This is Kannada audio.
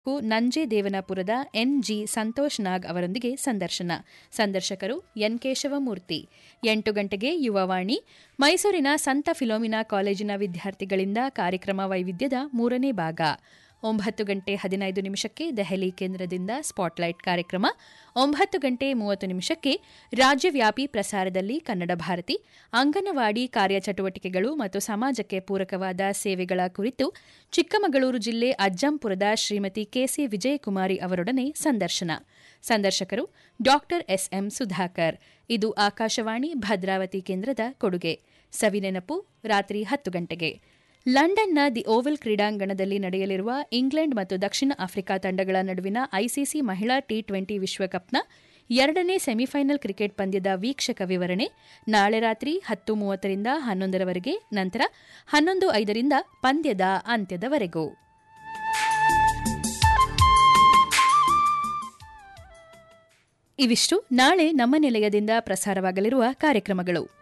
ಕು ನಂಜೆ ದೇವನಪುರದ ಎನ್ಜಿ ಸಂತೋಷ್ ನಾಗ್ ಅವರೊಂದಿಗೆ ಸಂದರ್ಶನ ಸಂದರ್ಶಕರು ಎನ್ ಕೇಶವಮೂರ್ತಿ ಎಂಟು ಗಂಟೆಗೆ ಯುವವಾಣಿ ಮೈಸೂರಿನ ಸಂತ ಫಿಲೋಮಿನಾ ಕಾಲೇಜಿನ ವಿದ್ಯಾರ್ಥಿಗಳಿಂದ ಕಾರ್ಯಕ್ರಮ ವೈವಿಧ್ಯದ ಮೂರನೇ ಭಾಗ ಒಂಬತ್ತು ಗಂಟೆ ಹದಿನೈದು ನಿಮಿಷಕ್ಕೆ ದೆಹಲಿ ಕೇಂದ್ರದಿಂದ ಸ್ಪಾಟ್ಲೈಟ್ ಕಾರ್ಯಕ್ರಮ ಒಂಬತ್ತು ಗಂಟೆ ಮೂವತ್ತು ನಿಮಿಷಕ್ಕೆ ರಾಜ್ಯವ್ಯಾಪಿ ಪ್ರಸಾರದಲ್ಲಿ ಕನ್ನಡ ಭಾರತಿ ಅಂಗನವಾಡಿ ಕಾರ್ಯಚಟುವಟಿಕೆಗಳು ಮತ್ತು ಸಮಾಜಕ್ಕೆ ಪೂರಕವಾದ ಸೇವೆಗಳ ಕುರಿತು ಚಿಕ್ಕಮಗಳೂರು ಜಿಲ್ಲೆ ಅಜ್ಜಂಪುರದ ಶ್ರೀಮತಿ ಕೆಸಿ ವಿಜಯಕುಮಾರಿ ಅವರೊಡನೆ ಸಂದರ್ಶನ ಸಂದರ್ಶಕರು ಡಾ ಎಸ್ಎಂ ಸುಧಾಕರ್ ಇದು ಆಕಾಶವಾಣಿ ಭದ್ರಾವತಿ ಕೇಂದ್ರದ ಕೊಡುಗೆ ಸವಿನೆನಪು ರಾತ್ರಿ ಹತ್ತು ಗಂಟೆಗೆ ಲಂಡನ್ನ ದಿ ಓವಲ್ ಕ್ರೀಡಾಂಗಣದಲ್ಲಿ ನಡೆಯಲಿರುವ ಇಂಗ್ಲೆಂಡ್ ಮತ್ತು ದಕ್ಷಿಣ ಆಫ್ರಿಕಾ ತಂಡಗಳ ನಡುವಿನ ಐಸಿಸಿ ಮಹಿಳಾ ಟಿ ಟ್ವೆಂಟಿ ವಿಶ್ವಕಪ್ನ ಎರಡನೇ ಸೆಮಿಫೈನಲ್ ಕ್ರಿಕೆಟ್ ಪಂದ್ಯದ ವೀಕ್ಷಕ ವಿವರಣೆ ನಾಳೆ ರಾತ್ರಿ ಹತ್ತು ಮೂವತ್ತರಿಂದ ಹನ್ನೊಂದರವರೆಗೆ ನಂತರ ಹನ್ನೊಂದು ಐದರಿಂದ ಪಂದ್ಯದ ಅಂತ್ಯದವರೆಗೂ ಇವಿಷ್ಟು ನಾಳೆ ನಮ್ಮ ನಿಲಯದಿಂದ ಪ್ರಸಾರವಾಗಲಿರುವ ಕಾರ್ಯಕ್ರಮಗಳು